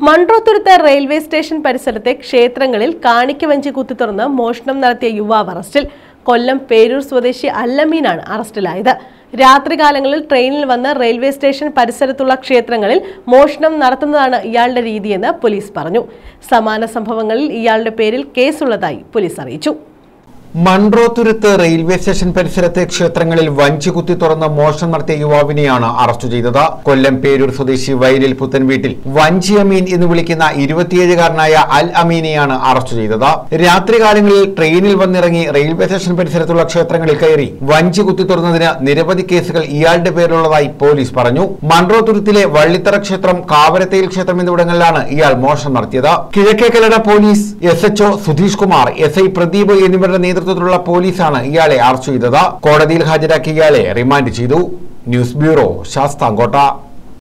Munroturuttu railway station പരിസരത്തെ ക്ഷേത്രങ്ങളിൽ കാണിക്ക വഞ്ചി കുത്തിത്തുറന്ന് മോഷണം നടത്തിയ യുവാവ് അറസ്റ്റിൽ കൊല്ലം പേരൂർ സ്വദേശി അല്ലമീനാണ് അറസ്റ്റിലായത് രാത്രികാലങ്ങളിൽ ട്രെയിനിൽ വന്ന് റെയിൽവേ സ്റ്റേഷൻ പരിസരത്തുള്ള ക്ഷേത്രങ്ങളിൽ മോഷണം നടത്തുന്നതാണ് ഇയാളുടെ രീതിയെന്ന് പോലീസ് പറഞ്ഞു സമാന സംഭവങ്ങളിൽ ഇയാളുടെ പേരിൽ കേസുള്ളതായി പോലീസ് അറിയിച്ചു മൺട്രോത്തുരുത്ത് റെയിൽവേ സ്റ്റേഷൻ പരിസരത്തെ ക്ഷേത്രങ്ങളിൽ വഞ്ചി കുത്തി തുറന്ന് മോഷണം നടത്തിയ യുവാവിനെയാണ് അറസ്റ്റ് ചെയ്തത് കൊല്ലം പേരൂർ സ്വദേശി വയലിൽ പുത്തൻ വീട്ടിൽ വഞ്ചി അമീൻ എന്ന് വിളിക്കുന്ന ഇരുപത്തിയേഴുകാരനായ അൽ അമീനെയാണ് അറസ്റ്റ് ചെയ്തത് രാത്രികാലങ്ങളിൽ ട്രെയിനിൽ വന്നിറങ്ങി റെയിൽവേ സ്റ്റേഷൻ പരിസരത്തുള്ള ക്ഷേത്രങ്ങളിൽ കയറി വഞ്ചി കുത്തി തുറന്നതിന് നിരവധി കേസുകൾ ഇയാളുടെ പേരിലുള്ളതായി പോലീസ് പറഞ്ഞു മൺട്രോത്തുരുത്തിലെ വള്ളിത്തറ ക്ഷേത്രം കാവരത്തയിൽ ക്ഷേത്രം എന്നിവിടങ്ങളിലാണ് ഇയാൾ മോഷണം നടത്തിയത് കിഴക്കേക്കലട police S H O Sudheesh Kumar S I Pradeep എന്നിവരുടെ നേതൃത്വത്തിലുള്ള പോലീസാണ് ഇയാളെ അറസ്റ്റ് ചെയ്തത് കോടതിയിൽ ഹാജരാക്കി ഇയാളെ റിമാൻഡ് ചെയ്തു ന്യൂസ് ബ്യൂറോ ശാസ്താംകോട്ട